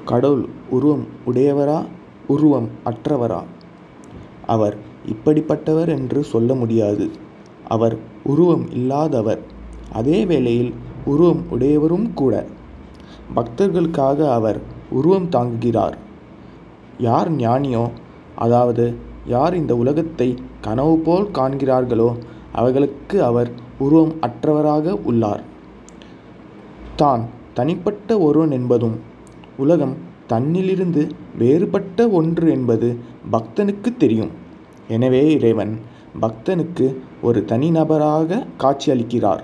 கடவுள் உருவம் உடையவரா உருவம் அற்றவரா அவர் இப்படிப்பட்டவர் என்று சொல்ல முடியாது அவர் உருவம் இல்லாதவர் அதே வேளையில் உருவம் உடையவரும் கூட பக்தர்களுக்காக அவர் உருவம் தாங்குகிறார் யார் ஞானியோ அதாவது யார் இந்த உலகத்தை கனவு போல் காண்கிறார்களோ அவர்களுக்கு அவர் உருவம் அற்றவராக உள்ளார் தான் தனிப்பட்ட ஒருவன் என்பதும் உலகம் தன்னிலிருந்து வேறுபட்ட ஒன்று என்பது பக்தனுக்கு தெரியும் எனவே இறைவன் பக்தனுக்கு ஒரு தனிநபராக காட்சியளிக்கிறார்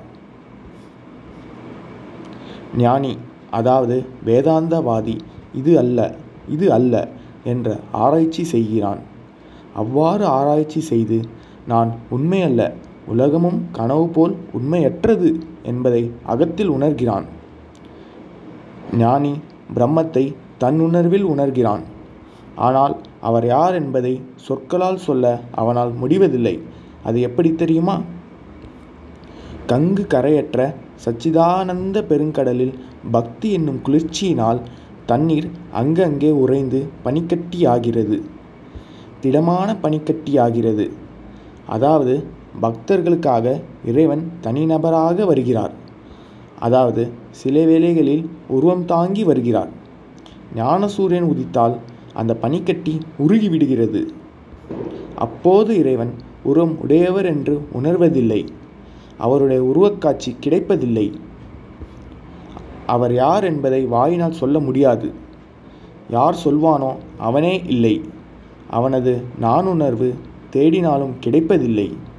ஞானி அதாவது வேதாந்தவாதி இது அல்ல இது அல்ல என்ற ஆராய்ச்சி செய்கிறான் அவ்வாறு ஆராய்ச்சி செய்து நான் உண்மையல்ல உலகமும் கனவு போல் உண்மையற்றது என்பதை அகத்தில் உணர்கிறான் ஞானி பிரம்மத்தை தன்னுணர்வில் உணர்கிறான் ஆனால் அவர் யார் என்பதை சொற்களால் சொல்ல அவனால் முடிவதில்லை அது எப்படி தெரியுமா கங்கு கரையற்ற சச்சிதானந்த பெருங்கடலில் பக்தி என்னும் குளிர்ச்சியினால் தண்ணீர் அங்கங்கே உறைந்து பனிக்கட்டியாகிறது திடமான பனிக்கட்டியாகிறது அதாவது பக்தர்களுக்காக இறைவன் தனிநபராக வருகிறார் அதாவது சில வேளைகளில் உருவம் தாங்கி வருகிறார் ஞானசூரியன் உதித்தால் அந்த பனிக்கட்டி உருகி விடுகிறது அப்போது இறைவன் உருவம் உடையவர் என்று உணர்வதில்லை அவருடைய உருவக்காட்சி கிடைப்பதில்லை அவர் யார் என்பதை வாயினால் சொல்ல முடியாது யார் சொல்வானோ அவனே இல்லை அவனது நானுணர்வு தேடினாலும் கிடைப்பதில்லை